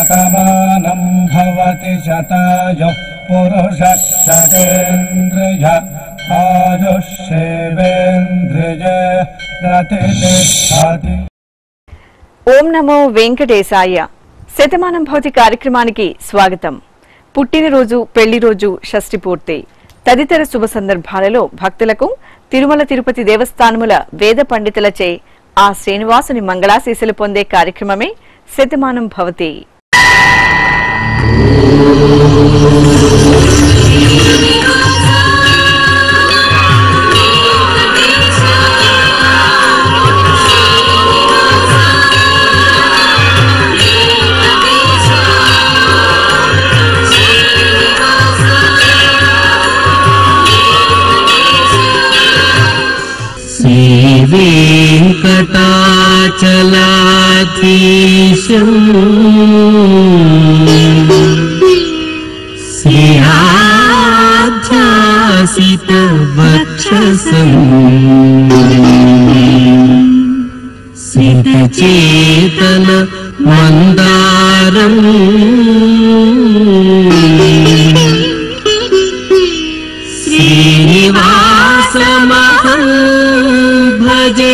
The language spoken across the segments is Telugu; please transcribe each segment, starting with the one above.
शतमानं भवति शतायुः पुरुषः शतेन्द्रिय आयुष्येवेन्द्रिय प्रतिष्ठति ఓం నమో వెంకటేశాయ శతమానం భౌతి కార్యక్రమానికి స్వాగతం పుట్టినరోజు పెళ్లి రోజు షష్ఠి పూర్తి తదితర శుభ సందర్భాలలో భక్తులకు తిరుమల తిరుపతి దేవస్థానముల వేద పండితులచే ఆ శ్రీనివాసుని మంగళాశీసులు పొందే కార్యక్రమమే శతమానం భవతి श्रीवेङ्कटाचलाधीशम् श्रियाध्यासितवक्षसम् सितचेतन मन्दारम् श्रीनिवासमहं भजे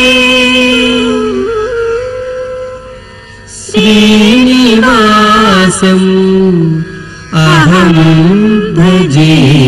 श्रीनिवासम् अहं भजे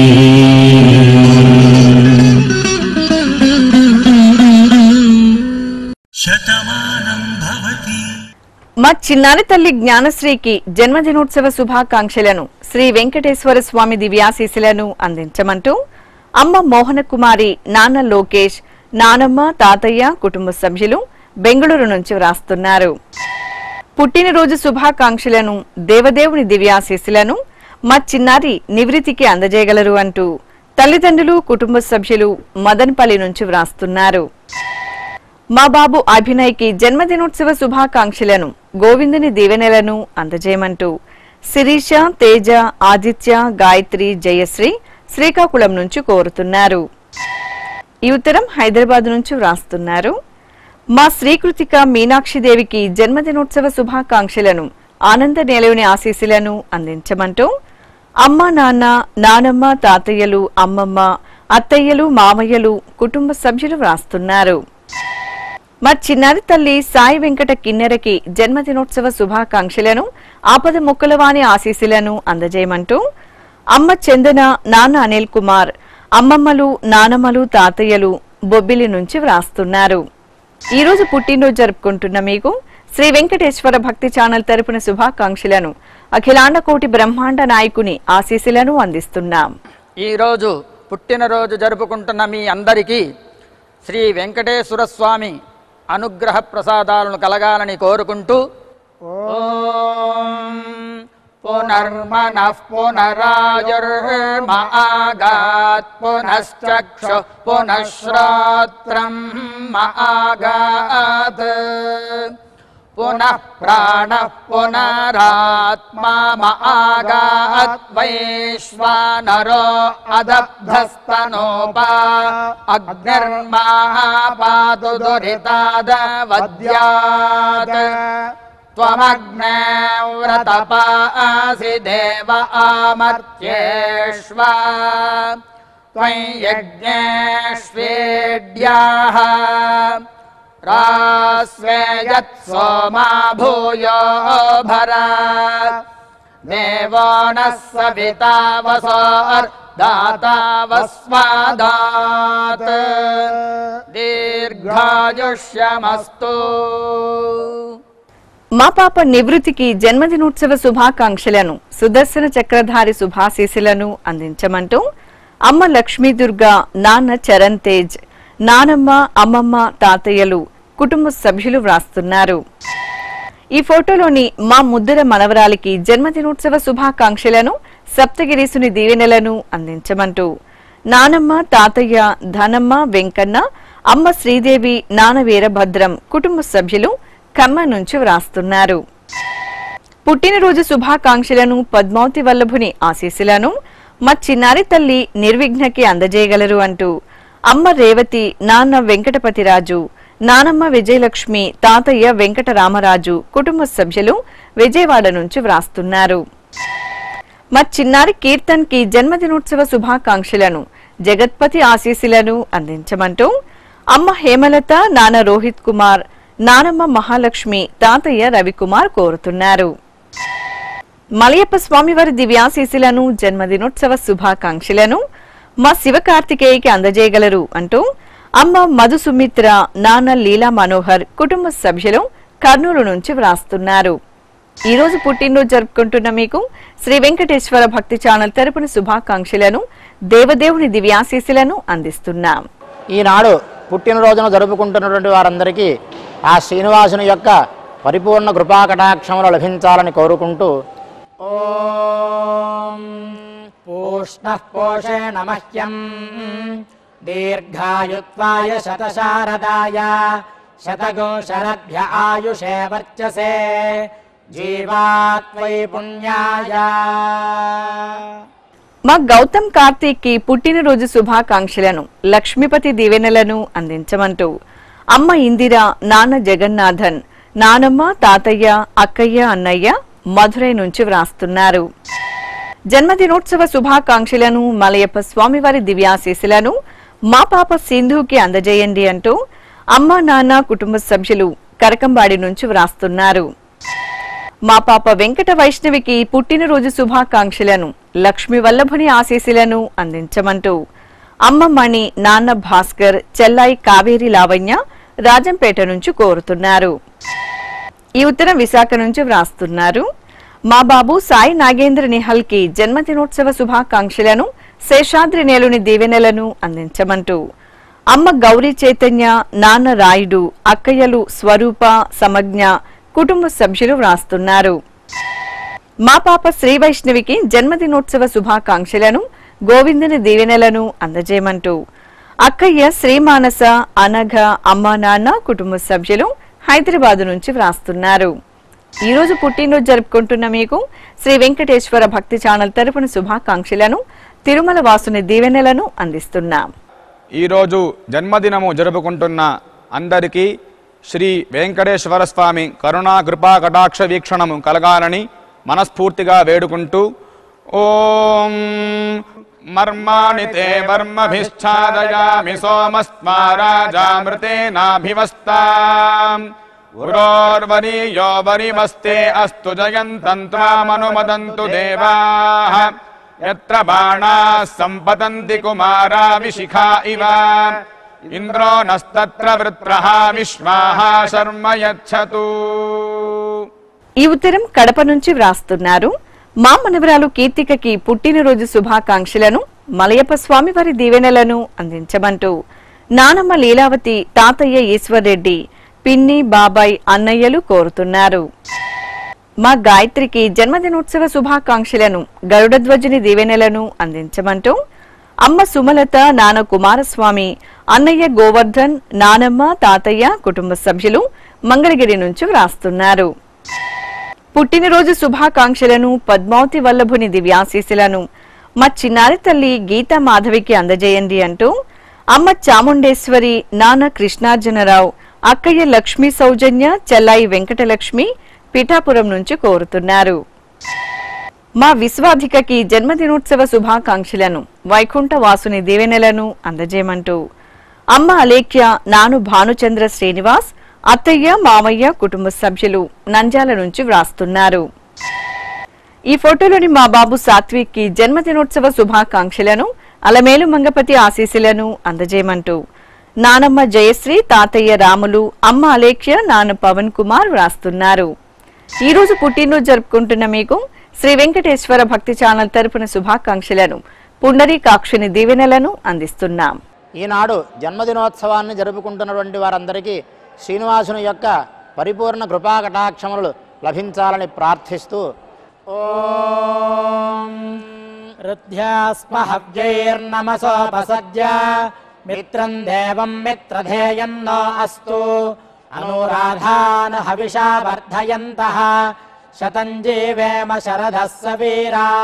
మా చిన్నారి తల్లి జ్ఞానశ్రీకి జన్మదినోత్సవ శుభాకాంక్షలను శ్రీ వెంకటేశ్వర స్వామి దివ్యాశీసులను అందించమంటూ అమ్మ మోహన కుమారి నాన్న లోకేష్ నానమ్మ తాతయ్య కుటుంబ సభ్యులు బెంగళూరు నుంచి వ్రాస్తున్నారు పుట్టినరోజు శుభాకాంక్షలను దేవదేవుని దివ్యాశీస్సులను మా చిన్నారి నివృత్తికి అందజేయగలరు అంటూ తల్లిదండ్రులు కుటుంబ సభ్యులు మదన్పల్లి నుంచి వ్రాస్తున్నారు మా బాబు అభినయ్కి జన్మదినోత్సవ శుభాకాంక్షలను గోవిందుని దీవెనలను అందజేయమంటూ శిరీష తేజ ఆదిత్య గాయత్రి జయశ్రీ శ్రీకాకుళం నుంచి కోరుతున్నారు ఈ ఉత్తరం హైదరాబాద్ నుంచి వ్రాస్తున్నారు మా శ్రీకృతిక మీనాక్షిదేవికి జన్మదినోత్సవ శుభాకాంక్షలను ఆనంద నిలయుని ఆశీస్సులను అందించమంటూ అమ్మ నాన్న నానమ్మ తాతయ్యలు అమ్మమ్మ అత్తయ్యలు మామయ్యలు కుటుంబ సభ్యులు వ్రాస్తున్నారు మా చిన్నారి తల్లి సాయి వెంకట కిన్నెరకి జన్మదినోత్సవ శుభాకాంక్షలను ఆపద ముక్కలవాణి ఆశీస్సులను అందజేయమంటూ అమ్మ చందన నాన్న అనిల్ కుమార్ అమ్మమ్మలు నానమ్మలు తాతయ్యలు బొబ్బిలి నుంచి వ్రాస్తున్నారు ఈ రోజు పుట్టినరోజు జరుపుకుంటున్న మీకు శ్రీ వెంకటేశ్వర భక్తి ఛానల్ తరపున శుభాకాంక్షలను అఖిలాండ కోటి బ్రహ్మాండ నాయకుని ఆశీస్సులను అందిస్తున్నాం ఈరోజు పుట్టినరోజు జరుపుకుంటున్న మీ అందరికీ శ్రీ వెంకటేశ్వర స్వామి అనుగ్రహ ప్రసాదాలను కలగాలని కోరుకుంటూ ఓం పునర్మనః పునరాయుర్మ ఆగాత్ పునశ్చక్షు పునఃశ్రోత్రం ఆగాత్ పునః ప్రాణః పునరాత్మా ఆగాత్ వైశ్వానరో అదబ్ధస్తనోపా అగ్నిర్మాపాతు దురితాదవద్యాత్ त्वमग्ने व्रतपासि देव आमर्त्येष्व त्वं यज्ञेष्वेड्याः रास्वे यत् सोमा भूयो भर देवो नः सविता वसोर्दाता वस्वादात् दीर्घायुष्यमस्तु మా పాప నివృత్తికి జన్మదినోత్సవ శుభాకాంక్షలను సుదర్శన చక్రధారి శుభాశీస్సులను అందించమంటూ అమ్మ లక్ష్మీ దుర్గా నాన్న చరణ్ తేజ్ నానమ్మ అమ్మమ్మ తాతయ్యలు కుటుంబ సభ్యులు వ్రాస్తున్నారు ఈ ఫోటోలోని మా ముద్దుల మనవరాలికి జన్మదినోత్సవ శుభాకాంక్షలను సప్తగిరీసుని దీవెనలను అందించమంటూ నానమ్మ తాతయ్య ధనమ్మ వెంకన్న అమ్మ శ్రీదేవి నాన్న వీరభద్రం కుటుంబ సభ్యులు ఖమ్మం నుంచి వ్రాస్తున్నారు పుట్టినరోజు శుభాకాంక్షలను పద్మావతి వల్లభుని ఆశీస్సులను మా చిన్నారి తల్లి నిర్విఘ్నకి అందజేయగలరు అంటూ అమ్మ రేవతి నాన్న వెంకటపతిరాజు నానమ్మ విజయలక్ష్మి తాతయ్య వెంకట రామరాజు కుటుంబ సభ్యులు విజయవాడ నుంచి వ్రాస్తున్నారు మా చిన్నారి కీర్తన్ కి జన్మదినోత్సవ శుభాకాంక్షలను జగత్పతి ఆశీస్సులను అందించమంటూ అమ్మ హేమలత నాన్న రోహిత్ కుమార్ నానమ్మ మహాలక్ష్మి తాతయ్య రవికుమార్ కోరుతున్నారు మలయప్ప స్వామివారి దివ్యాశీస్సులను జన్మదినోత్సవ శుభాకాంక్షలను మా శివకార్తికేయకి అందజేయగలరు అంటూ అమ్మ మధు సుమిత్ర నాన్న లీలా మనోహర్ కుటుంబ సభ్యులు కర్నూలు నుంచి వ్రాస్తున్నారు ఈ రోజు పుట్టినరోజు జరుపుకుంటున్న మీకు శ్రీ వెంకటేశ్వర భక్తి ఛానల్ తరపున శుభాకాంక్షలను దేవదేవుని దివ్యాశీస్సులను అందిస్తున్నాం ఈనాడు పుట్టినరోజును జరుపుకుంటున్నటువంటి వారందరికీ ఆ శ్రీనివాసుని యొక్క పరిపూర్ణ కృపాకటాక్షములు లభించాలని కోరుకుంటూ ఓం పూష్ణః పోషేణ మహ్యం దీర్ఘాయుత్వాయ శతశారదాయ శతగో శరభ్య ఆయుషే వర్చసే జీవాత్వై పుణ్యాయ మా గౌతమ్ కార్తీక్ కి పుట్టినరోజు శుభాకాంక్షలను లక్ష్మీపతి దీవెనలను అందించమంటూ అమ్మ ఇందిర నాన్న జగన్నాథన్ నానమ్మ తాతయ్య అక్కయ్య అన్నయ్య మధురై నుంచి వ్రాస్తున్నారు జన్మదినోత్సవ శుభాకాంక్షలను మలయప్ప స్వామివారి దివ్యాశీస్సులను మా పాప సింధుకి అందజేయండి అంటూ అమ్మ నాన్న కుటుంబ సభ్యులు కరకంబాడి నుంచి వ్రాస్తున్నారు మా పాప వెంకట వైష్ణవికి పుట్టినరోజు శుభాకాంక్షలను లక్ష్మి వల్లభుని ఆశీస్సులను అందించమంటూ అమ్మ మణి నాన్న భాస్కర్ చెల్లాయి కావేరి లావణ్య రాజంపేట నుంచి కోరుతున్నారు ఈ ఉత్తరం విశాఖ నుంచి వ్రాస్తున్నారు మా బాబు సాయి నాగేంద్ర నిహల్ కి జన్మదినోత్సవ శుభాకాంక్షలను శేషాద్రి నేలుని దీవెనలను అందించమంటూ అమ్మ గౌరీ చైతన్య నాన్న రాయుడు అక్కయ్యలు స్వరూప సమజ్ఞ కుటుంబ సభ్యులు వ్రాస్తున్నారు మా పాప శ్రీ వైష్ణవికి జన్మదినోత్సవ శుభాకాంక్షలను గోవిందుని దీవెనలను అందజేయమంటూ అక్కయ్య శ్రీమానస అనఘ అమ్మా నాన్న కుటుంబ సభ్యులు హైదరాబాద్ నుంచి వ్రాస్తున్నారు ఈ రోజు పుట్టినరోజు జరుపుకుంటున్న మీకు శ్రీ వెంకటేశ్వర భక్తి ఛానల్ తరపున శుభాకాంక్షలను తిరుమల వాసుని దీవెనలను అందిస్తున్నాం ఈరోజు జన్మదినము జరుపుకుంటున్న అందరికీ శ్రీ వెంకటేశ్వర స్వామి కరుణా కృపా కటాక్ష వీక్షణము కలగాలని మనస్ఫూర్తిగా వేడుకుంటూ ఓం మర్మాణి తే వర్మభిశ్చాదయామి సోమస్మా రాజామృతేనాభివస్తాం గురోర్వరీయో వరిమస్తే అస్తు జయంతంత్వామనుమదంతు దేవాః యత్ర బాణాः సంపతంతి కుమారా విశిఖా ఇవ ఇంద్రో నస్తత్ర వృత్రః విశ్వాః శర్మ యచ్చతు ఈ ఉత్తరం కడప నుంచి వ్రాస్తున్నారు మా మనవరాలు కీర్తికకి పుట్టినరోజు శుభాకాంక్షలను మలయప్ప స్వామివారి దీవెనలను అందించమంటూ నానమ్మ లీలావతి తాతయ్య ఈశ్వర్రెడ్డి పిన్ని బాబాయ్ అన్నయ్యలు కోరుతున్నారు మా గాయత్రికి జన్మదినోత్సవ శుభాకాంక్షలను గరుడధ్వజుని దీవెనలను అందించమంటూ అమ్మ సుమలత నాన్న కుమారస్వామి అన్నయ్య గోవర్ధన్ నానమ్మ తాతయ్య కుటుంబ సభ్యులు మంగళగిరి నుంచి వ్రాస్తున్నారు పుట్టినరోజు శుభాకాంక్షలను పద్మావతి వల్లభుని దివ్యాశీస్సులను మా చిన్నారి తల్లి గీతా మాధవికి అందజేయండి అంటూ అమ్మ చాముండేశ్వరి నాన్న కృష్ణార్జునరావు అక్కయ్య లక్ష్మీ సౌజన్య చెల్లాయి వెంకటలక్ష్మి పిఠాపురం నుంచి కోరుతున్నారు మా విశ్వాధికకి జన్మదినోత్సవ శుభాకాంక్షలను వైకుంఠ వాసుని దీవెనలను అందజేయమంటూ అమ్మ అలేఖ్య నాను భానుచంద్ర శ్రీనివాస్ అత్తయ్య మామయ్య కుటుంబ సభ్యులు నంజాల నుంచి వ్రాస్తున్నారు ఈ ఫోటోలోని మా బాబు సాత్విక్ కి జన్మదినోత్సవ శుభాకాంక్షలను అలమేలు మంగపతి ఆశీస్సులను అందజేయమంటూ నానమ్మ జయశ్రీ తాతయ్య రాములు అమ్మ అలేఖ్య నాన్న పవన్ కుమార్ వ్రాస్తున్నారు ఈ రోజు పుట్టినరోజు జరుపుకుంటున్న మీకు శ్రీ వెంకటేశ్వర భక్తి ఛానల్ తరపున శుభాకాంక్షలను పుండరీకాక్షుని దీవెనలను అందిస్తున్నాం ఈనాడు జన్మదినోత్సవాన్ని జరుపుకుంటున్నటువంటి వారందరికీ శ్రీనివాసుని యొక్క పరిపూర్ణ కృపాకటాక్షములు లభించాలని ప్రార్థిస్తూ ఓం రుధ్యాస్మ హవ్యైర్నమసోపసజ్య మిత్రం దేవం మిత్రధేయం నో అస్తు అనురాధాన్ హవిషా వర్ధయంతః శతం జీవేమ శరదः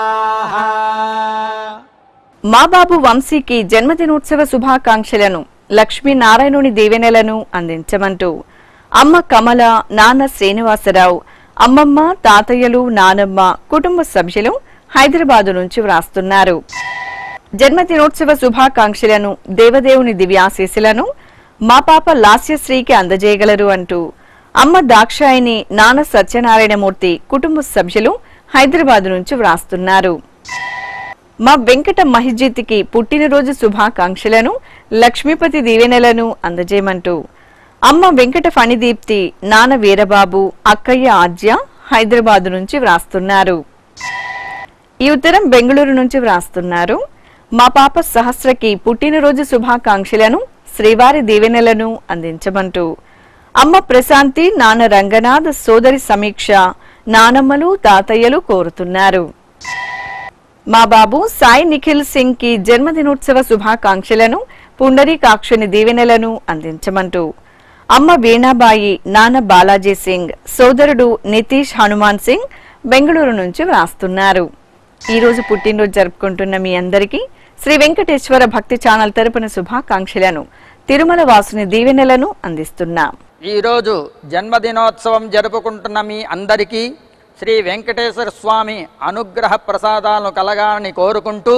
సవీరాः మా బాబు వంశీకి జన్మదినోత్సవ శుభాకాంక్షలను లక్ష్మీనారాయణుని దీవెనలను అందించమంటూ అమ్మ కమల నాన్న శ్రీనివాసరావు అమ్మమ్మ తాతయ్యలు నానమ్మ కుటుంబ సభ్యులు హైదరాబాదు నుంచి వ్రాస్తున్నారు జన్మదినోత్సవ శుభాకాంక్షలను దేవదేవుని దివ్యాశీస్సులను మా పాప లాస్యశ్రీకి అందజేయగలరు అంటూ అమ్మ దాక్షాయిని నాన్న సత్యనారాయణమూర్తి కుటుంబ సభ్యులు హైదరాబాద్ నుంచి వ్రాస్తున్నారు మా వెంకట మహిజిత్కి పుట్టినరోజు శుభాకాంక్షలను లక్ష్మీపతి దీవెనలను అందజేయమంటూ అమ్మ వెంకట ఫణిదీప్తి నాన్న వీరబాబు అక్కయ్య ఆద్య హైదరాబాద్ నుంచి వ్రాస్తున్నారు ఈ ఉత్తరం బెంగళూరు నుంచి వ్రాస్తున్నారు మా పాప సహస్రకి పుట్టినరోజు శుభాకాంక్షలను శ్రీవారి దీవెనలను అందించమంటూ అమ్మ ప్రశాంతి నాన్న రంగనాథ్ సోదరి సమీక్ష నానమ్మలు తాతయ్యలు కోరుతున్నారు మా బాబు సాయి నిఖిల్ సింగ్ కి జన్మదినోత్సవ శుభాకాంక్షలను పుండరీకాక్షుని దీవెనలను అందించమంటూ అమ్మ వీణాబాయి నాన్న బాలాజీ సింగ్ సోదరుడు నితీష్ హనుమాన్ సింగ్ బెంగళూరు నుంచి వ్రాస్తున్నారు ఈ రోజు పుట్టినరోజు జరుపుకుంటున్న మీ అందరికీ శ్రీ వెంకటేశ్వర భక్తి ఛానల్ తరపున శుభాకాంక్షలను తిరుమల వాసుని దీవెనలను అందిస్తున్నాం ఈరోజు జన్మదినోత్సవం జరుపుకుంటున్న మీ అందరికీ శ్రీ వెంకటేశ్వర స్వామి అనుగ్రహ ప్రసాదాలను కలగాలని కోరుకుంటూ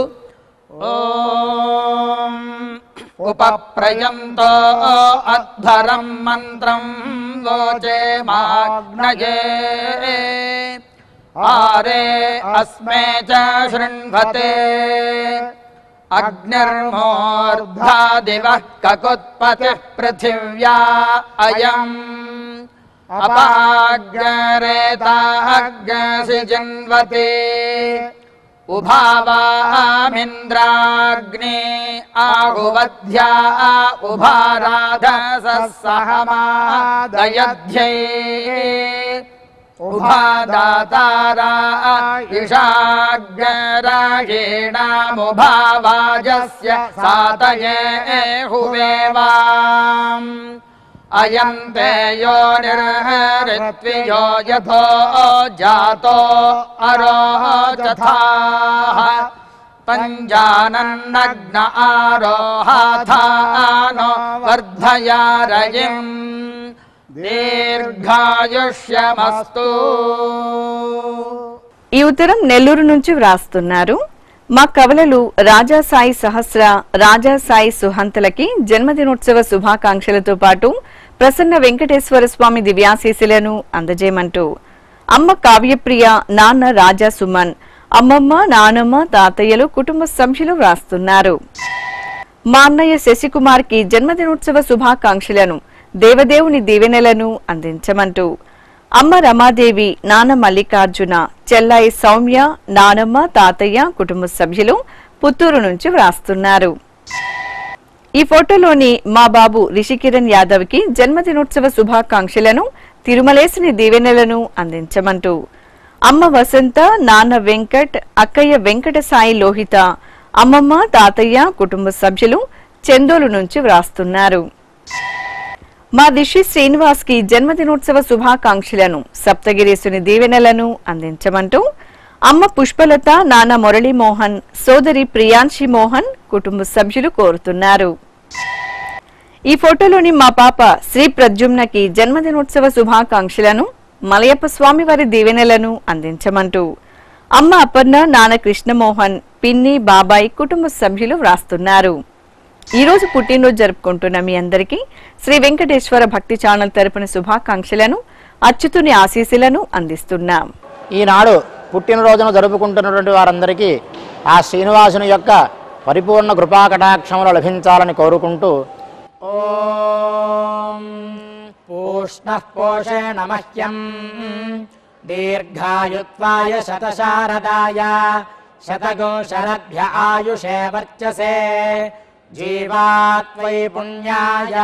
ఓం ఉపప్రయంతో అధ్వరం మంత్రం లోచే మాగ్నజే ఆరే అస్మే చ శృణ్వతే అగ్నిర్మోర్ధా దివః కకుత్పతిః పృథివ్యా అయం అపాగ్రేతాగ్సి జన్వతే ఉభావామింద్రాగ్ని ఆహువధ్యా ఉభారాధస సహమాదయధ్యై ఉభాదాతారా ఇషాగ్రాయేణాముభావాజస్య సాతయే హువేవాం అయం తే యో నిర్హరిత్వియో యథో జాతో అరోచథాః పంజానన్నగ్న ఆరోహాథానో వర్ధయారయిం దీర్ఘాయుష్యమస్తు ఈ ఉత్తరం నెల్లూరు నుంచి వ్రాస్తున్నారు మా కవలలు రాజా సాయి సహస్ర రాజా సాయి సుహంతలకి జన్మదినోత్సవ శుభాకాంక్షలతో పాటు ప్రసన్న వెంకటేశ్వర స్వామి దివ్యాశీసులను అందజేయమంటూ అమ్మ కావ్యప్రియ నాన్న రాజా సుమన్ అమ్మమ్మ నానమ్మ తాతయ్యలు కుటుంబ సభ్యులు వ్రాస్తున్నారు మా అన్నయ్య శశికుమార్ కి జన్మదినోత్సవ శుభాకాంక్షలను దేవదేవుని దీవెనలను అందించమంటూ అమ్మ రమాదేవి నాన్న మల్లికార్జున చెల్లాయి సౌమ్య నానమ్మ తాతయ్య కుటుంబ సభ్యులు పుత్తూరు నుంచి వ్రాస్తున్నారు ఈ ఫోటోలోని మా బాబు రిషికిరణ్ యాదవ్ కి జన్మదినోత్సవ శుభాకాంక్షలను తిరుమలేసుని దీవెనలను అందించమంటూ అమ్మ వసంత నాన్న వెంకట్ అక్కయ్య వెంకట సాయి లోహిత అమ్మమ్మ తాతయ్య కుటుంబ సభ్యులు చందోలు నుంచి వ్రాస్తున్నారు మా దిశి శ్రీనివాస్ కి జన్మదినోత్సవ శుభాకాంక్షలను సప్తగిరీసుని దీవెనలను అందించమంటూ అమ్మ పుష్పలత నాన్న మురళీమోహన్ సోదరి ప్రియాంశి మోహన్ కుటుంబ సభ్యులు కోరుతున్నారు ఈ ఫోటోలోని మా పాప శ్రీ ప్రద్యుమ్నకి జన్మదినోత్సవ శుభాకాంక్షలను మలయప్ప స్వామి వారి దీవెనలను అందించమంటూ అమ్మ అపర్ణ నాన్న కృష్ణమోహన్ పిన్ని బాబాయ్ కుటుంబ సభ్యులు వ్రాస్తున్నారు ఈ రోజు పుట్టినరోజు జరుపుకుంటున్న మీ అందరికీ శ్రీ వెంకటేశ్వర భక్తి ఛానల్ తరపున శుభాకాంక్షలను అచ్యుతుని ఆశీస్సులను అందిస్తున్నాం ఈనాడు పుట్టినరోజును జరుపుకుంటున్నటువంటి వారందరికీ ఆ శ్రీనివాసుని యొక్క పరిపూర్ణ కృపాకటాక్షములు లభించాలని కోరుకుంటూ ఓం పూష్ణః పోషేణ మహ్యం దీర్ఘాయుత్వాయ శతశారదాయ శతగోశరభ్య ఆయుషే వర్చసే జీవాత్వై పుణ్యాయ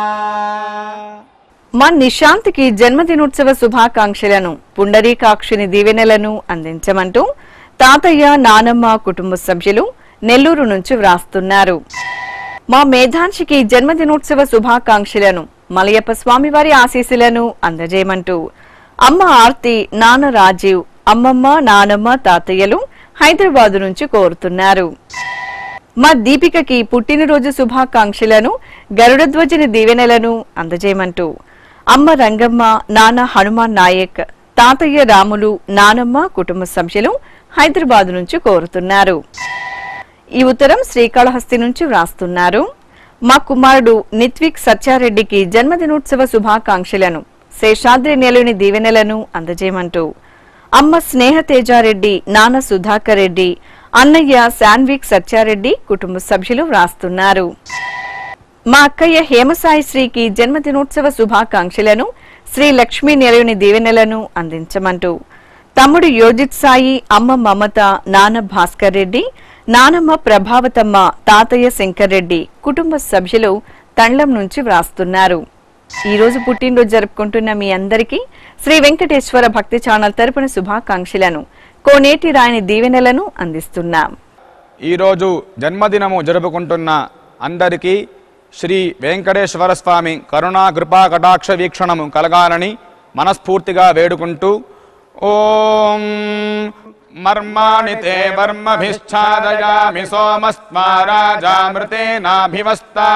మా నిశాంత్కి జన్మదినోత్సవ శుభాకాంక్షలను పుండరీకాక్షుని దీవెనలను అందించమంటూ తాతయ్య నానమ్మ కుటుంబ సభ్యులు నెల్లూరు నుంచి వ్రాస్తున్నారు మా మేధాంశికి జన్మదినోత్సవ శుభాకాంక్షలను మలయప్ప స్వామివారి ఆశీస్సులను అందజేయమంటూ అమ్మ ఆర్తి నాన్న రాజీవ్ అమ్మమ్మ నానమ్మ తాతయ్యలు హైదరాబాదు నుంచి కోరుతున్నారు మా దీపికకి పుట్టినరోజు శుభాకాంక్షలను గరుడధ్వజని దీవెనలను అందజేయమంటూ అమ్మ రంగమ్మ నాన్న హనుమాన్ నాయక్ తాతయ్య రాములు నానమ్మ కుటుంబ సభ్యులు హైదరాబాద్ నుంచి కోరుతున్నారు ఈ ఉత్తరం శ్రీకాళహస్తి నుంచి వ్రాస్తున్నారు మా కుమారుడు నిత్విక్ సత్యారెడ్డికి జన్మదినోత్సవ శుభాకాంక్షలను శేషాద్రి నెలని దీవెనలను అందజేయమంటూ అమ్మ స్నేహతేజారెడ్డి నాన్న సుధాకర్ రెడ్డి అన్నయ్య శాన్విక్ సత్యారెడ్డి కుటుంబ సభ్యులు వ్రాస్తున్నారు మా అక్కయ్య హేమసాయి శ్రీకి జన్మదినోత్సవ శుభాకాంక్షలను శ్రీ లక్ష్మీ నిలయుని దీవెనలను అందించమంటూ తమ్ముడు యోజిత్ సాయి అమ్మ మమత నాన్న భాస్కర్ రెడ్డి నానమ్మ ప్రభావతమ్మ తాతయ్య శంకర్ రెడ్డి కుటుంబ సభ్యులు తండ్లం నుంచి వ్రాస్తున్నారు ఈ రోజు పుట్టినరోజు జరుపుకుంటున్న మీ అందరికీ శ్రీ వెంకటేశ్వర భక్తి ఛానల్ తరపున శుభాకాంక్షలను కోనేటి రాయని దీవెనలను అందిస్తున్నాం ఈరోజు జన్మదినము జరుపుకుంటున్న అందరికీ శ్రీ వెంకటేశ్వర స్వామి కరుణా కృపా కటాక్ష వీక్షణము కలగాలని మనస్ఫూర్తిగా వేడుకుంటూ ఓం మర్మాణి తే వర్మభిశ్చాదయామి సోమస్మా రాజామృతేనాభివస్తా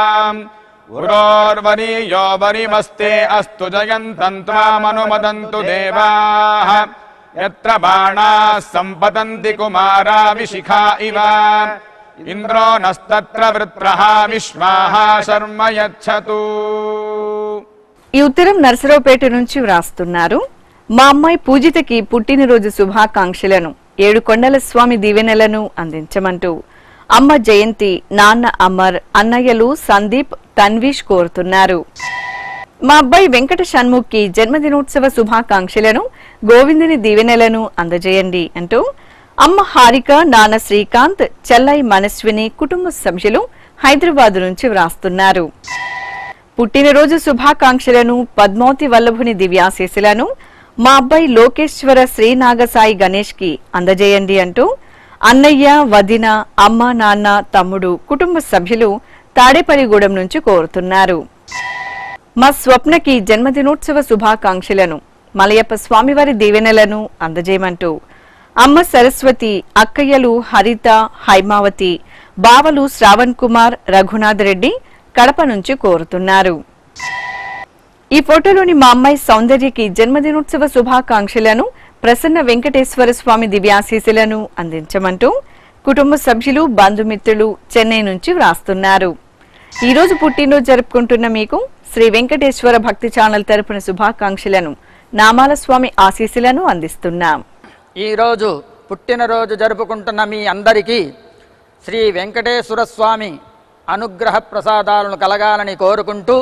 ఉరోర్వరీయో వరిమస్తే అస్తు జయంతం త్వామనుమదంతు దేవాః యత్ర బాణాः सम्पतन्ति కుమారా విశిఖా ఇవ ఇంద్రో నస్తత్ర వృత్రః విశ్వాః శర్మ యచ్చతు ఈ ఉత్తరం నరసరావుపేట నుంచి వ్రాస్తున్నారు మా అమ్మాయి పూజితకి పుట్టినరోజు శుభాకాంక్షలను ఏడు కొండల స్వామి దీవెనలను అందించమంటూ అమ్మ జయంతి నాన్న అమర్ అన్నయ్యలు సందీప్ తన్వీష్ కోరుతున్నారు మా అబ్బాయి వెంకట షణ్ముఖ్కి జన్మదినోత్సవ శుభాకాంక్షలను గోవిందుని దీవెనలను అందజేయండి అంటూ అమ్మ హారిక నాన్న శ్రీకాంత్ చెల్లై మనస్విని కుటుంబ సభ్యులు హైదరాబాద్ నుంచి వ్రాస్తున్నారు పుట్టినరోజు శుభాకాంక్షలను పద్మావతి వల్లభుని దివ్యాశీస్సులను మా అబ్బాయి లోకేశ్వర శ్రీనాగసాయి గణేష్ కి అందజేయండి అంటూ అన్నయ్య వదిన అమ్మ నాన్న తమ్ముడు కుటుంబ సభ్యులు తాడేపల్లిగూడెం నుంచి కోరుతున్నారు మా స్వప్నకి జన్మదినోత్సవ శుభాకాంక్షలను మలయప్ప స్వామివారి దీవెనలను అందజేయమంటూ అమ్మ సరస్వతి అక్కయ్యలు హరిత హైమావతి బావలు శ్రావణ్ కుమార్ రఘునాథ్ రెడ్డి కడప నుంచి కోరుతున్నారు ఈ ఫోటోలోని మా అమ్మాయి సౌందర్యకి జన్మదినోత్సవ శుభాకాంక్షలను ప్రసన్న వెంకటేశ్వర స్వామి దివ్యాశీసులను అందించమంటూ కుటుంబ సభ్యులు బంధుమిత్రులు చెన్నై నుంచి వ్రాస్తున్నారు ఈ రోజు పుట్టినరోజు జరుపుకుంటున్న మీకు శ్రీ వెంకటేశ్వర భక్తి ఛానల్ తరపున శుభాకాంక్షలను నామాల స్వామి ఆశీస్సులను అందిస్తున్నాం ఈరోజు పుట్టినరోజు జరుపుకుంటున్న మీ అందరికీ శ్రీ వెంకటేశ్వర స్వామి అనుగ్రహ ప్రసాదాలను కలగాలని కోరుకుంటూ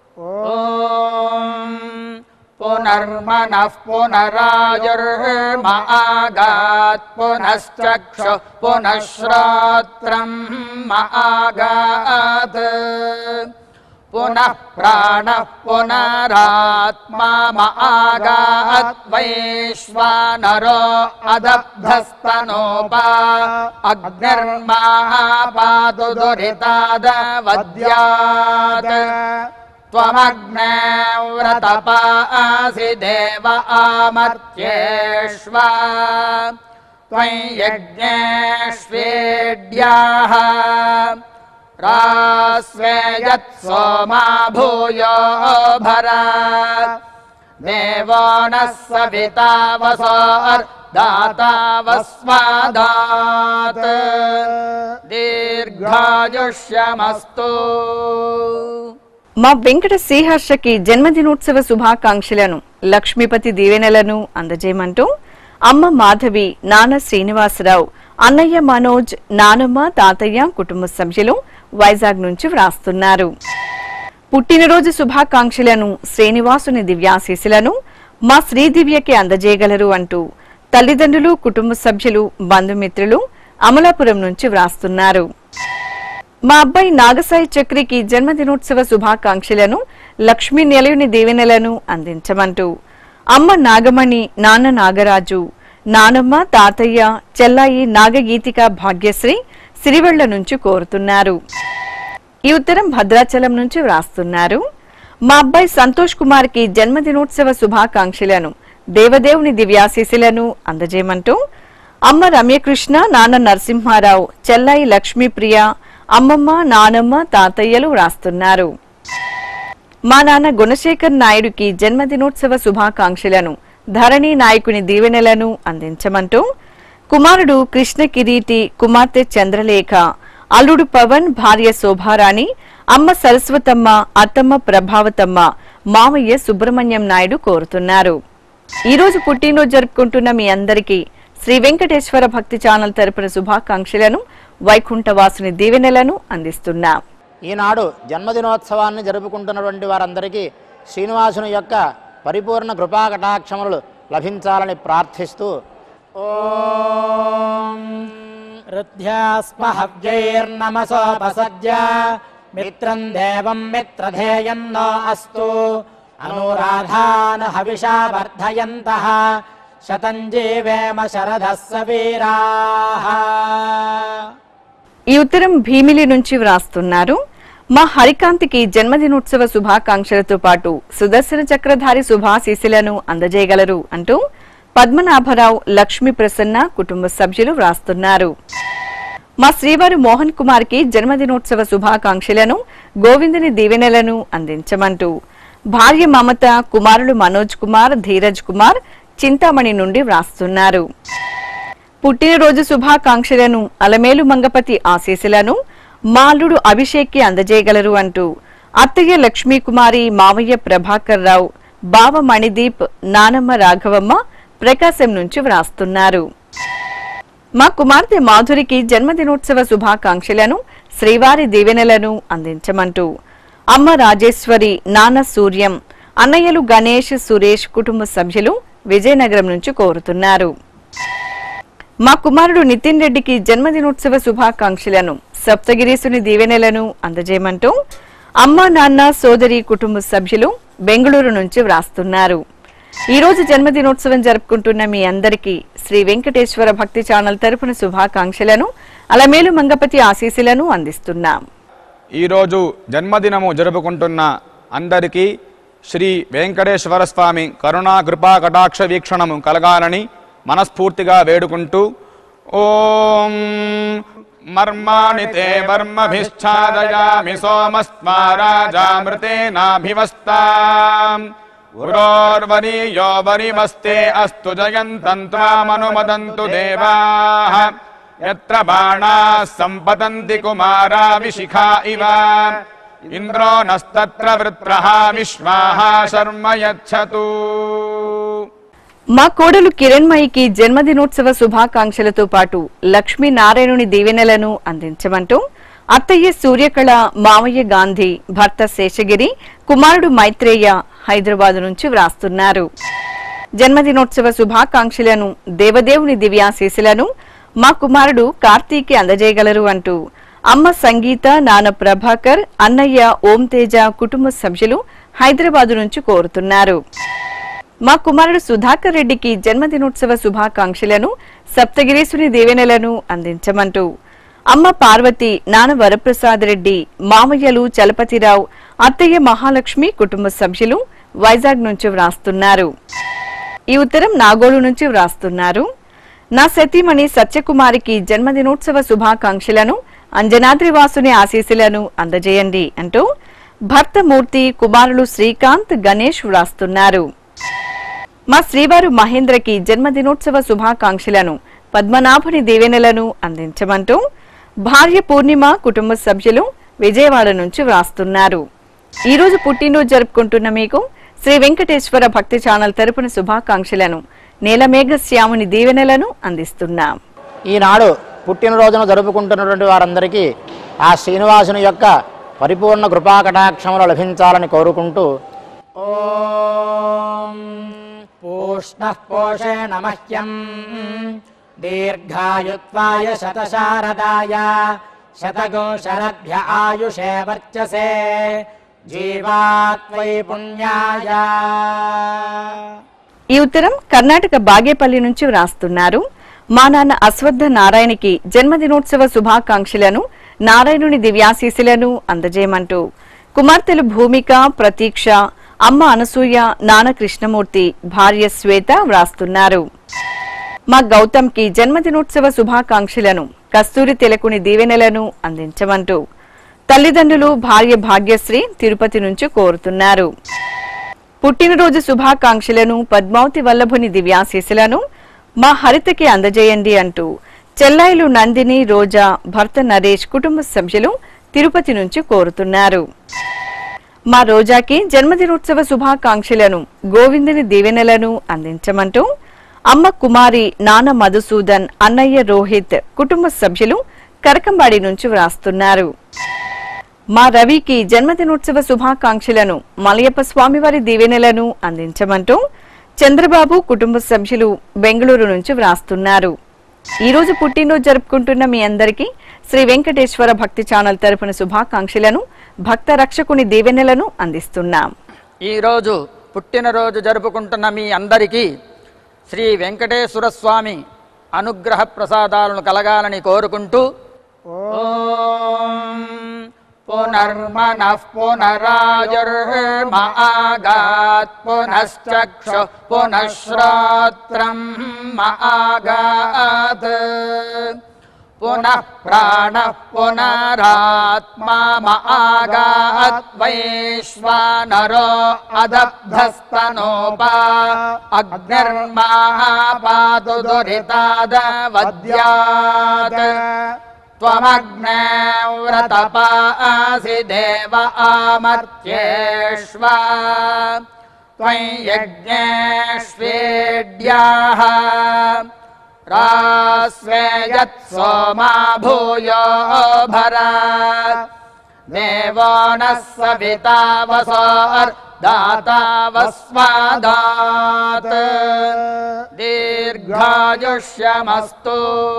ఓం పునర్మనః పునరాయుర్మ ఆగాత్ పునశ్చక్షు పునఃశ్రోత్రం ఆగాత్ పునః ప్రాణः పునరాత్మా ఆగాత్ వైశ్వానరో అదబ్ధస్తనోపా అగ్నిర్మాపాతు దురితాదవద్యాత్ त्वमग्ने व्रतपासि देव आमर्त्येष्व त्वयि यज्ञेष्वेड्याः रास्वे यत् सोमा भूयो भर देवो नः सविता वसोर्दाता वस्वादात् दीर्घायुष्यमस्तु మా వెంకట శ్రీహర్షకి జన్మదినోత్సవ శుభాకాంక్షలను లక్ష్మీపతి దీవెనలను అందజేయమంటూ అమ్మ మాధవి నాన్న శ్రీనివాసరావు అన్నయ్య మనోజ్ నానమ్మ తాతయ్య కుటుంబ సభ్యులు వైజాగ్ నుంచి వ్రాస్తున్నారు పుట్టినరోజు శుభాకాంక్షలను శ్రీనివాసుని దివ్యాశీస్సులను మా శ్రీదివ్యకి అందజేయగలరు అంటూ తల్లిదండ్రులు కుటుంబ సభ్యులు బంధుమిత్రులు అమలాపురం నుంచి వ్రాస్తున్నారు మా అబ్బాయి నాగసాయి చక్రికి జన్మదినోత్సవ శుభాకాంక్షలను లక్ష్మీ నిలయుని దీవెనలను అందించమంటూ అమ్మ నాగమణి నాన్న నాగరాజు నానమ్మ తాతయ్య చెల్లాయి నాగగీతిక భాగ్యశ్రీ సిరివెళ్ల నుంచి కోరుతున్నారు ఈ ఉత్తరం భద్రాచలం నుంచి వ్రాస్తున్నారు మా అబ్బాయి సంతోష్ కుమార్ కి జన్మదినోత్సవ శుభాకాంక్షలను దేవదేవుని దివ్యాశీసులను అందజేయమంటూ అమ్మ రమ్యకృష్ణ నాన్న నరసింహారావు చెల్లాయి లక్ష్మీప్రియ అమ్మమ్మ నానమ్మ తాతయ్యలు వ్రాస్తున్నారు మా నాన్న గుణశేఖర్ నాయుడుకి జన్మదినోత్సవ శుభాకాంక్షలను ధరణి నాయకుని దీవెనలను అందించమంటూ కుమారుడు కృష్ణ కిరీటి కుమార్తె చంద్రలేఖ అల్లుడు పవన్ భార్య శోభారాణి అమ్మ సరస్వతమ్మ అత్తమ్మ ప్రభావతమ్మ మామయ్య సుబ్రహ్మణ్యం నాయుడు కోరుతున్నారు ఈ రోజు పుట్టినరోజు జరుపుకుంటున్న మీ అందరికీ శ్రీ వెంకటేశ్వర భక్తి ఛానల్ తరపున శుభాకాంక్షలను వైకుంఠవాసుని దీవెనలను అందిస్తున్నాం ఈనాడు జన్మదినోత్సవాన్ని జరుపుకుంటున్నటువంటి వారందరికీ శ్రీనివాసుని యొక్క పరిపూర్ణ కృపా కటాక్షములు లభించాలని ప్రార్థిస్తూ రుధ్యాస్మ హవ్యైర్నమసోపసజ్య మిత్రం దేవం మిత్రధేయన్నో అస్తు అనురాధాన్ హవిషా వర్ధయంతః శతం జీవేమ శరదः సవీరాः ఈ ఉత్తరం భీమిలి నుంచి వ్రాస్తున్నారు మా హరికాంతికి జన్మదినోత్సవ శుభాకాంక్షలతో పాటు సుదర్శన చక్రధారి శుభాశీసులను అందజేయగలరు అంటూ పద్మనాభరావు లక్ష్మీ ప్రసన్న కుటుంబ సభ్యులు వ్రాస్తున్నారు మా శ్రీవారు మోహన్ కుమార్ కి జన్మదినోత్సవ శుభాకాంక్షలను గోవిందుని దీవెనలను అందించమంటూ భార్య మమత కుమారులు మనోజ్ కుమార్ ధీరజ్ కుమార్ చింతామణి నుండి వ్రాస్తున్నారు పుట్టినరోజు శుభాకాంక్షలను అలమేలు మంగపతి ఆశీస్సులను మాలుడు అభిషేక్కి అందజేయగలరు అంటూ అత్తయ్య లక్ష్మీకుమారి మావయ్య ప్రభాకర్ రావు బావ మణిదీప్ నానమ్మ రాఘవమ్మ ప్రకాశం నుంచి వ్రాస్తున్నారు మా కుమార్తె మాధురికి జన్మదినోత్సవ శుభాకాంక్షలను శ్రీవారి దీవెనలను అందించమంటూ అమ్మ రాజేశ్వరి నాన్న సూర్యం అన్నయ్యలు గణేష్ సురేష్ కుటుంబ సభ్యులు విజయనగరం నుంచి కోరుతున్నారు మా కుమారుడు నితిన్ రెడ్డికి జన్మదినోత్సవ శుభాకాంక్షలను సప్తగిరీసుని దీవెనలను అందజేయమంటూ అమ్మ నాన్న సోదరి కుటుంబ సభ్యులు బెంగళూరు నుంచి వ్రాస్తున్నారు ఈ రోజు జన్మదినోత్సవం జరుపుకుంటున్న మీ అందరికీ శ్రీ వెంకటేశ్వర భక్తి ఛానల్ తరపున శుభాకాంక్షలను అలమేలు మంగపతి ఆశీస్సులను అందిస్తున్నాం ఈరోజు జన్మదినము జరుపుకుంటున్న అందరికీ శ్రీ వెంకటేశ్వర స్వామి కరుణా కృపా కటాక్ష వీక్షణము కలగాలని మనస్ఫూర్తిగా వేడుకుంటూ ఓం మర్మాణి తే మర్మభిశ్చాదయామి సోమస్మా రాజామృతేనాభివస్తా గురోర్వరీయో వరిమస్తే అస్తు జయంతం త్వామనుమదంతు దేవాः यत्र बाणाः सम्पतन्ति कुमारा विशिखा इव इन्द्रो नस्तत्र वृत्रः विश्वाः शर्म यच्छतु మా కోడలు కిరణ్మయికి జన్మదినోత్సవ శుభాకాంక్షలతో పాటు లక్ష్మీ నారాయణుని దీవెనలను అందించమంటూ అత్తయ్య సూర్యకళ మావయ్య గాంధీ భర్త శేషగిరి కుమారుడు మైత్రేయ హైదరాబాద్ నుంచి వ్రాస్తున్నారు జన్మదినోత్సవ శుభాకాంక్షలను దేవదేవుని దివ్యాశీసులను మా కుమారుడు కార్తీకి అందజేయగలరు అంటూ అమ్మ సంగీత నాన్న ప్రభాకర్ అన్నయ్య ఓం తేజ కుటుంబ సభ్యులు హైదరాబాద్ నుంచి కోరుతున్నారు మా కుమారుడు సుధాకర్ రెడ్డికి జన్మదినోత్సవ శుభాకాంక్షలను సప్తగిరీసుని దీవెనలను అందించమంటూ అమ్మ పార్వతి నాన్న వరప్రసాద్ రెడ్డి మామయ్యలు చలపతిరావు అత్తయ్య మహాలక్ష్మి కుటుంబ సభ్యులు వైజాగ్ నుంచి వ్రాస్తున్నారు ఈ ఉత్తరం నాగోలు నుంచి వ్రాస్తున్నారు నా సతీమణి సత్యకుమారికి జన్మదినోత్సవ శుభాకాంక్షలను అంజనాద్రి వాసుని ఆశీస్సులను అందజేయండి అంటూ భర్త మూర్తి కుమారులు శ్రీకాంత్ గణేష్ వ్రాస్తున్నారు మా శ్రీవారు మహేంద్రకి జన్మదినోత్సవ శుభాకాంక్షలను పద్మనాభుని దీవెనలను అందించమంటూ భార్య పూర్ణిమ కుటుంబ సభ్యులు విజయవాడ నుంచి వ్రాస్తున్నారు ఈ రోజు పుట్టినరోజు జరుపుకుంటున్న మీకు శ్రీ వెంకటేశ్వర భక్తి ఛానల్ తరపున శుభాకాంక్షలను నీలమేఘ శ్యాముని దీవెనలను అందిస్తున్నాం ఈనాడు పుట్టినరోజును జరుపుకుంటున్నటువంటి వారందరికీ ఆ శ్రీనివాసుని యొక్క పరిపూర్ణ కృపా కటాక్షములు లభించాలని కోరుకుంటూ ॐ पूष्णः पोषेण मह्यम् दीर्घायुत्वाय शतशारदाय शतगोशरभ्य आयुषे वर्चसे जीवात्वयि पुण्याय ఈ ఉత్తరం కర్ణాటక బాగేపల్లి నుంచి వ్రాస్తున్నారు మా నాన్న అశ్వత్థ నారాయణకి జన్మదినోత్సవ శుభాకాంక్షలను నారాయణుని దివ్యాశీసులను అందజేయమంటూ కుమార్తెలు భూమిక ప్రతీక్ష అమ్మ అనసూయ నాన్న కృష్ణమూర్తి భార్య శ్వేత వ్రాస్తున్నారు మా గౌతమ్కి జన్మదినోత్సవ శుభాకాంక్షలను కస్తూరి తిలకుని దీవెనలను అందించమంటూ తల్లిదండ్రులు భార్య భాగ్యశ్రీ తిరుపతి నుంచి కోరుతున్నారు పుట్టినరోజు శుభాకాంక్షలను పద్మావతి వల్లభుని దివ్యాశీస్సులను మా హరితకి అందజేయండి అంటూ చెల్లాయిలు నందిని రోజా భర్త నరేష్ కుటుంబ సభ్యులు తిరుపతి నుంచి కోరుతున్నారు మా రోజాకి జన్మదినోత్సవ శుభాకాంక్షలను గోవిందుని దీవెనలను అందించమంటూ అమ్మ కుమారి నాన్న మధుసూదన్ అన్నయ్య రోహిత్ కుటుంబ సభ్యులు కరకంబాడి నుంచి వ్రాస్తున్నారు మా రవికి జన్మదినోత్సవ శుభాకాంక్షలను మలయప్ప స్వామివారి దీవెనలను అందించమంటూ చంద్రబాబు కుటుంబ సభ్యులు బెంగళూరు నుంచి వ్రాస్తున్నారు ఈ రోజు పుట్టినరోజు జరుపుకుంటున్న మీ అందరికీ శ్రీ వెంకటేశ్వర భక్తి ఛానల్ తరపున శుభాకాంక్షలను భక్త రక్షకుని దీవెనలను అందిస్తున్నాం ఈరోజు పుట్టినరోజు జరుపుకుంటున్న మీ అందరికీ శ్రీ వెంకటేశ్వర స్వామి అనుగ్రహ ప్రసాదాలను కలగాలని కోరుకుంటూ ఓం పునర్మనః పునరాయుర్మ ఆగాత్ పునశ్చక్షు పునఃశ్రోత్రం ఆగాత్ పునః ప్రాణ పునరాత్మా ఆగాత్ వైశ్వానరో అదబ్ధస్తనోపా అగ్నిర్మాపాతు దురితాదవద్యాత్ त्वमग्ने व्रतपासि देव आमर्त्येष्व त्वयि यज्ञेष्वेड्याः रास्वे यत् सोमा भूयो भर देवो नः सविता वसोर्दाता वस्वादात् दीर्घायुष्यमस्तु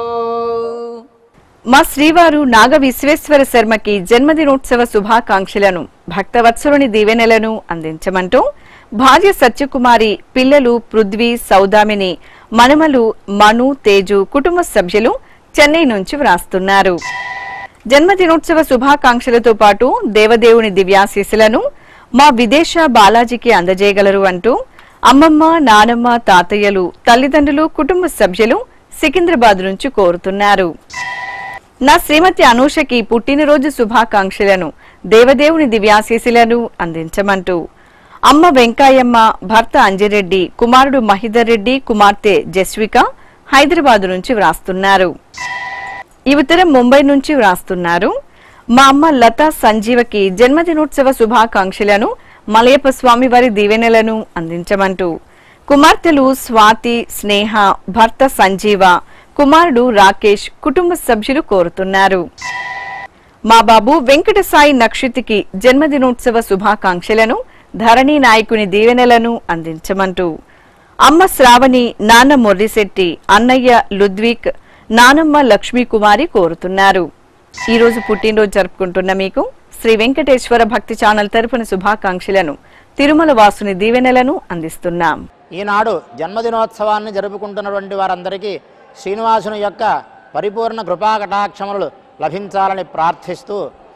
మా శ్రీవారు నాగ విశ్వేశ్వర శర్మకి జన్మదినోత్సవ శుభాకాంక్షలను భక్తవత్సలుని దీవెనలను అందించమంటూ భార్య సత్యకుమారి పిల్లలు పృథ్వీ సౌదామిని మనమలు మను తేజు కుటుంబ సభ్యులు చెన్నై నుంచి వ్రాస్తున్నారు జన్మదినోత్సవ శుభాకాంక్షలతో పాటు దేవదేవుని దివ్యాశీస్సులను మా విదేశ బాలాజీకి అందజేయగలరు అంటూ అమ్మమ్మ నానమ్మ తాతయ్యలు తల్లిదండ్రులు కుటుంబ సభ్యులు సికింద్రాబాద్ నుంచి కోరుతున్నారు నా శ్రీమతి అనూషకి పుట్టినరోజు శుభాకాంక్షలను దేవదేవుని దివ్యాశీసులను అందించమంటూ అమ్మ వెంకాయమ్మ భర్త అంజిరెడ్డి కుమారుడు మహిదర్ రెడ్డి కుమార్తె జస్విక హైదరాబాద్ నుంచి వ్రాస్తున్నారు ఈ ఉత్తరం ముంబై నుంచి వ్రాస్తున్నారు మా అమ్మ లతా సంజీవకి జన్మదినోత్సవ శుభాకాంక్షలను మలయప్ప స్వామి వారి దీవెనలను అందించమంటూ కుమార్తెలు స్వాతి స్నేహ భర్త సంజీవ కుమారుడు రాకేష్ కుటుంబ సభ్యులు కోరుతున్నారు మా బాబు వెంకట సాయి నక్షితికి జన్మదినోత్సవ శుభాకాంక్షలను ధరణి నాయకుని దీవెనలను అందించమంటూ అమ్మ శ్రావణి నాన్న మొర్రిశెట్టి అన్నయ్య లుద్విక్ నానమ్మ లక్ష్మీ కుమారి కోరుతున్నారు ఈ రోజు పుట్టినరోజు జరుపుకుంటున్న మీకు శ్రీ వెంకటేశ్వర భక్తి ఛానల్ తరపున శుభాకాంక్షలను తిరుమల వాసుని దీవెనలను అందిస్తున్నాం ఈనాడు జన్మదినోత్సవాన్ని జరుపుకుంటున్నటువంటి వారందరికీ శ్రీనివాసుని యొక్క పరిపూర్ణ కృపా కటాక్షములు లభించాలని ప్రార్థిస్తూ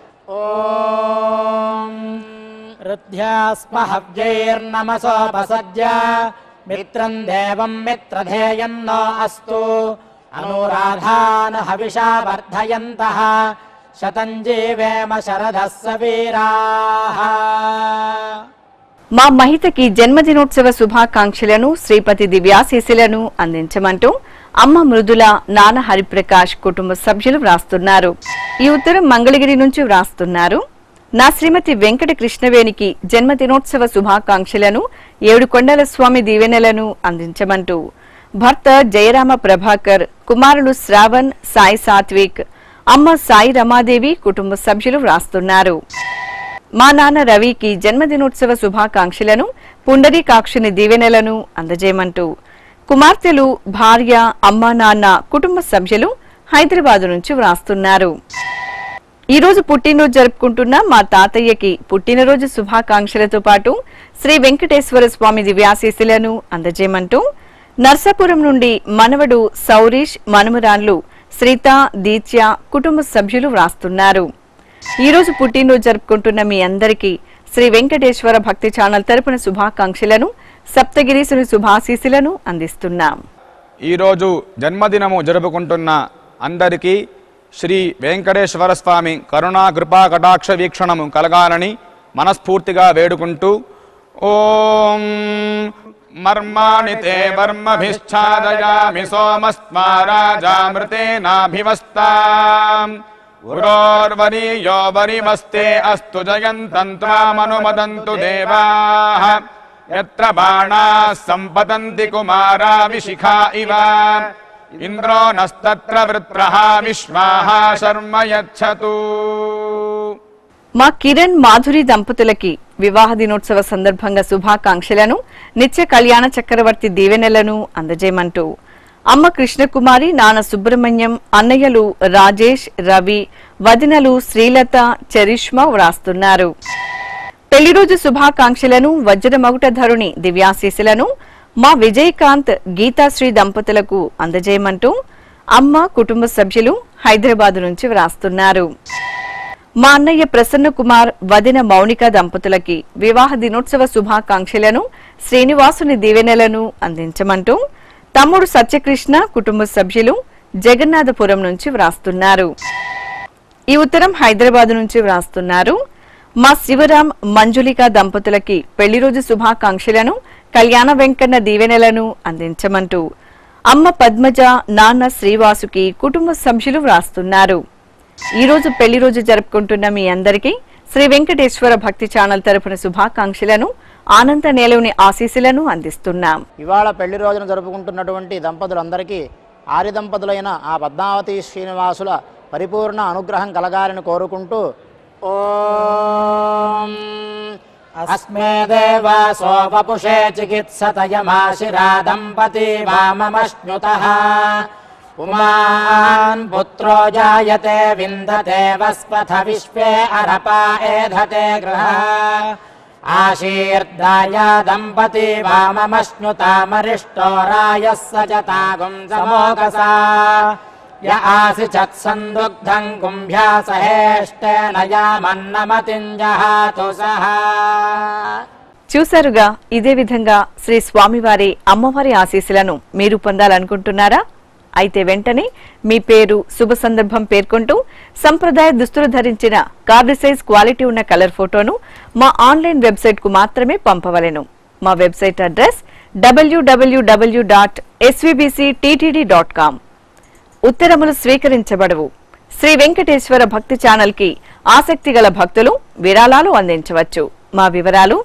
ऋद्ध्यास्म हव्यैर्नमसोपसद्य मित्रम् देवम् मित्रधेयम् नो अस्तु अनुराधान् हविषा वर्धयन्तः शतम् जीवेम शरदः सवीराः మా మహితకి జన్మదినోత్సవ శుభాకాంక్షలను శ్రీపతి దివ్యాశీసులను అందించమంటూ అమ్మ మృదుల నాన్న హరిప్రకాష్ కుటుంబ సభ్యులు వ్రాస్తున్నారు ఈ ఉత్తరం మంగళగిరి నుంచి వ్రాస్తున్నారు నా శ్రీమతి వెంకట కృష్ణవేణికి జన్మదినోత్సవ శుభాకాంక్షలను ఏడు కొండల స్వామి దీవెనలను అందించమంటూ భర్త జయరామ ప్రభాకర్ కుమారులు శ్రావణ్ సాయి సాత్విక్ అమ్మ సాయి రమాదేవి కుటుంబ సభ్యులు వ్రాస్తున్నారు మా నాన్న రవికి జన్మదినోత్సవ శుభాకాంక్షలను పుండరీకాక్షుని దీవెనలను అందజేయమంటూ కుమార్తెలు భార్య అమ్మా నాన్న కుటుంబ సభ్యులు హైదరాబాద్ నుంచి వ్రాస్తున్నారు ఈ రోజు పుట్టినరోజు జరుపుకుంటున్న మా తాతయ్యకి పుట్టినరోజు శుభాకాంక్షలతో పాటు శ్రీ వెంకటేశ్వర స్వామి దివ్యాశీస్సులను అందజేయమంటూ నర్సాపురం నుండి మనవడు సౌరీష్ మనుమరాన్లు శ్రీత దీత్య కుటుంబ సభ్యులు వ్రాస్తున్నారు ఈ రోజు పుట్టినరోజు జరుపుకుంటున్న మీ అందరికీ శ్రీ వెంకటేశ్వర భక్తి ఛానల్ తరపున శుభాకాంక్షలను సప్తగిరీసుని శుభాశీస్సులను అందిస్తున్నాం ఈరోజు జన్మదినము జరుపుకుంటున్న అందరికీ శ్రీ వెంకటేశ్వర స్వామి కరుణా కృపా కటాక్ష వీక్షణము కలగాలని మనస్ఫూర్తిగా వేడుకుంటూ ఓం మర్మాణి తే వర్మభిశ్చాదయామి సోమస్మా రాజామృతేనాభివస్తా ఉరోర్వరీయో వరిమస్తే అస్తు జయంతం త్వామనుమదంతు దేవాః యత్ర బాణాः సంపతంతి కుమారా విశిఖా ఇవ ఇంద్రో నస్తత్ర వృత్రః విశ్వాః శర్మ యచ్చతు మా కిరణ్ మాధురి దంపతులకి వివాహ దినోత్సవ సందర్భంగా శుభాకాంక్షలను నిత్య కళ్యాణ చక్రవర్తి దీవెనలను అందజేయమంటూ అమ్మ కృష్ణకుమారి నాన్న సుబ్రహ్మణ్యం అన్నయ్యలు రాజేష్ రవి వదినలు శ్రీలత చరిష్మా వ్రాస్తున్నారు పెళ్లి రోజు శుభాకాంక్షలను వజ్రమగుటధరుని దివ్యాశీసులను మా విజయకాంత్ గీతాశ్రీ దంపతులకు అందజేయమంటూ అమ్మ కుటుంబ సభ్యులు హైదరాబాద్ నుంచి వ్రాస్తున్నారు మా అన్నయ్య ప్రసన్న కుమార్ వదిన మౌనిక దంపతులకి వివాహ దినోత్సవ శుభాకాంక్షలను శ్రీనివాసుని దీవెనలను అందించమంటూ తమ్ముడు సత్యకృష్ణ కుటుంబ సభ్యులు జగన్నాథపురం నుంచి వ్రాస్తున్నారు ఈ ఉత్తరం హైదరాబాద్ నుంచి వ్రాస్తున్నారు మా శివరాం మంజులిక దంపతులకి పెళ్లి రోజు శుభాకాంక్షలను కళ్యాణ వెంకన్న దీవెనలను అందించమంటూ అమ్మ పద్మజ నాన్న శ్రీవాసుకి కుటుంబ సభ్యులు వ్రాస్తున్నారు ఈ రోజు పెళ్లి రోజు జరుపుకుంటున్న మీ అందరికీ శ్రీ వెంకటేశ్వర భక్తి ఛానల్ తరపున శుభాకాంక్షలను ఆనంద నేలవుని ఆశీస్సులను అందిస్తున్నాం ఇవాళ పెళ్లి రోజున జరుపుకుంటున్నటువంటి దంపతులందరికీ ఆర్య దంపతులైన ఆ పద్మావతి శ్రీనివాసుల పరిపూర్ణ అనుగ్రహం కలగాలని కోరుకుంటూ ఓం अस्मे देवासोपपुषे चिकित्सतयमाशिरा दम्पती वाममश्नुतः पुमान् पुत्रो जायते विन्दते वस्पथ विश्वे अरपा एधते गृह आशीर्दाया दम्पती वाममश्नुतामरिष्टो रायः सजतागुं समोकसा य आसि चत्सन्दुग्धम् कुम्भ्या सहेष्टेन यामन्नमतिञ्जहातु सः చూశారుగా ఇదే విధంగా శ్రీ స్వామివారి అమ్మవారి ఆశీస్సులను మీరు పొందాలనుకుంటున్నారా అయితే వెంటనే మీ పేరు శుభ సందర్భం పేర్కొంటూ సంప్రదాయ దుస్తులు ధరించిన కార్డు సైజ్ క్వాలిటీ ఉన్న కలర్ ఫోటోను మా ఆన్లైన్ వెబ్సైట్ కు మాత్రమే పంపవలెను మా website address W W W dot dot com ఉత్తరములు స్వీకరించబడవు శ్రీ వెంకటేశ్వర భక్తి ఛానల్ కి ఆసక్తి గల భక్తులు విరాళాలు అందించవచ్చు మా వివరాలు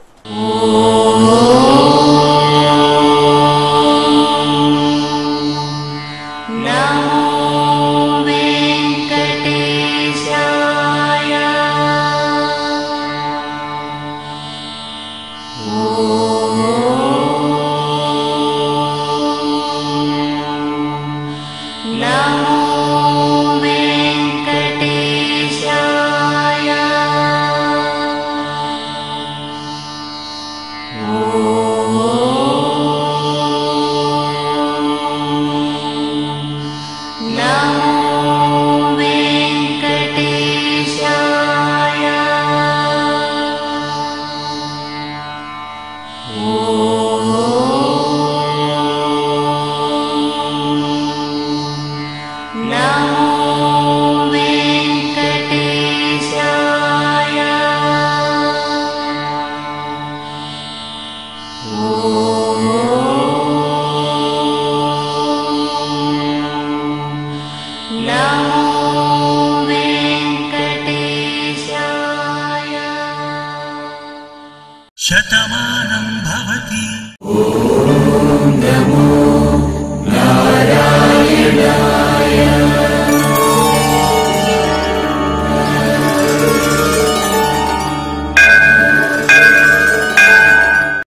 శతమానం భవతి